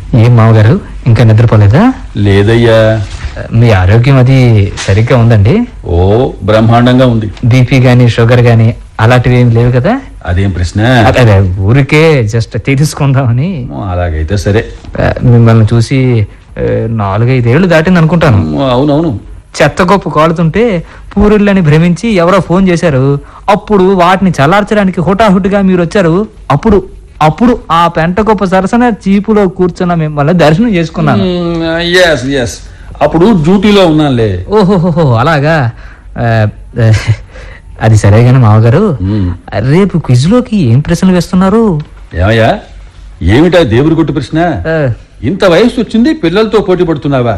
ఏం మామగారు ఇంకా నిద్రపోలేదా లేదయ్యా మీ ఆరోగ్యం అది సరిగ్గా ఉందండి ఓ బ్రహ్మాండంగా ఉంది బీపీ గాని షుగర్ గాని అలాంటివి ఏం లేవు కదా అదేం ప్రశ్న అదే అదే, ఊరికే జస్ట్ తెలుసుకుందామని అలాగైతే సరే ఆ, మిమ్మల్ని చూసి ఆ, నాలుగైదేళ్లు దాటింది అనుకుంటాను అవునవును చెత్త గొప్ప కాలుతుంటే పూరిళ్ళని భ్రమించి ఎవరో ఫోన్ చేశారు అప్పుడు వాటిని చల్లార్చడానికి హుటాహుటిగా మీరు వచ్చారు అప్పుడు అప్పుడు ఆ పెంట గొప్ప సరసన చీపులో కూర్చున్న మిమ్మల్ని దర్శనం చేసుకున్నాను ఎస్ ఎస్ అప్పుడు డ్యూటీలో ఉన్నానులే ఓహోహోహో అలాగా ఆ, ఆ, అది సరే గాని మామగారు మ్మ్. రేపు క్విజ్లోకి ఏం ప్రశ్నలు వేస్తున్నారు ఏమయ్యా ఏమిటా దేవుడి కొట్టు ప్రశ్న ఆ, ఇంత వయసు వచ్చింది పిల్లలతో పోటీ పడుతున్నావా